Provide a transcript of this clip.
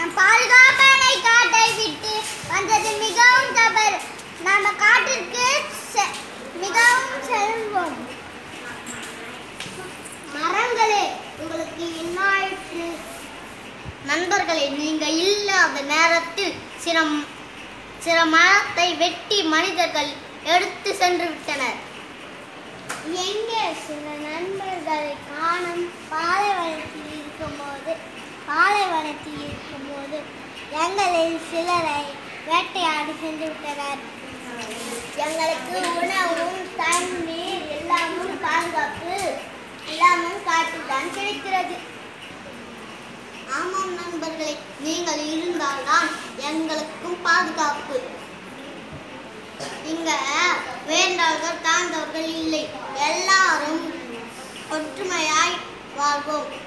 நம் பாதுகாப்பனை காட்டை விட்டு வந்தது மிகவும் தவறு நாம காட்டிற்கு செ- மிகவும் செல்வோம் மரங்களே உங்களுக்கு என்ன ஆயிற்று நண்பர்களே நீங்க இல்லாத நேரத்தில் சில சில மரத்தை வெட்டி மனிதர்கள் எடுத்து சென்று விட்டனர் எங்கே சில நண்பர்களை காணும் பாலைவனத்தில் இருக்கும்போது பாலைவனத்தில் இருக்கும்போது எங்களில் சிலரை வேட்டையாடி சென்று விட்டனர் எங்களுக்கு உணவும் தண்ணீர் எல்லாமும் பாதுகாப்பு எல்லாமும் காட்டுதான் கிடைக்கிறது ஆமாம் நண்பர்களே நீங்கள் இருந்தால்தான் எங்களுக்கும் பாதுகாப்பு இங்க வேண்டார்கள் தாழ்ந்தவர்கள் இல்லை எல்லாரும் ஒற்றுமையாய் வாழ்வோம்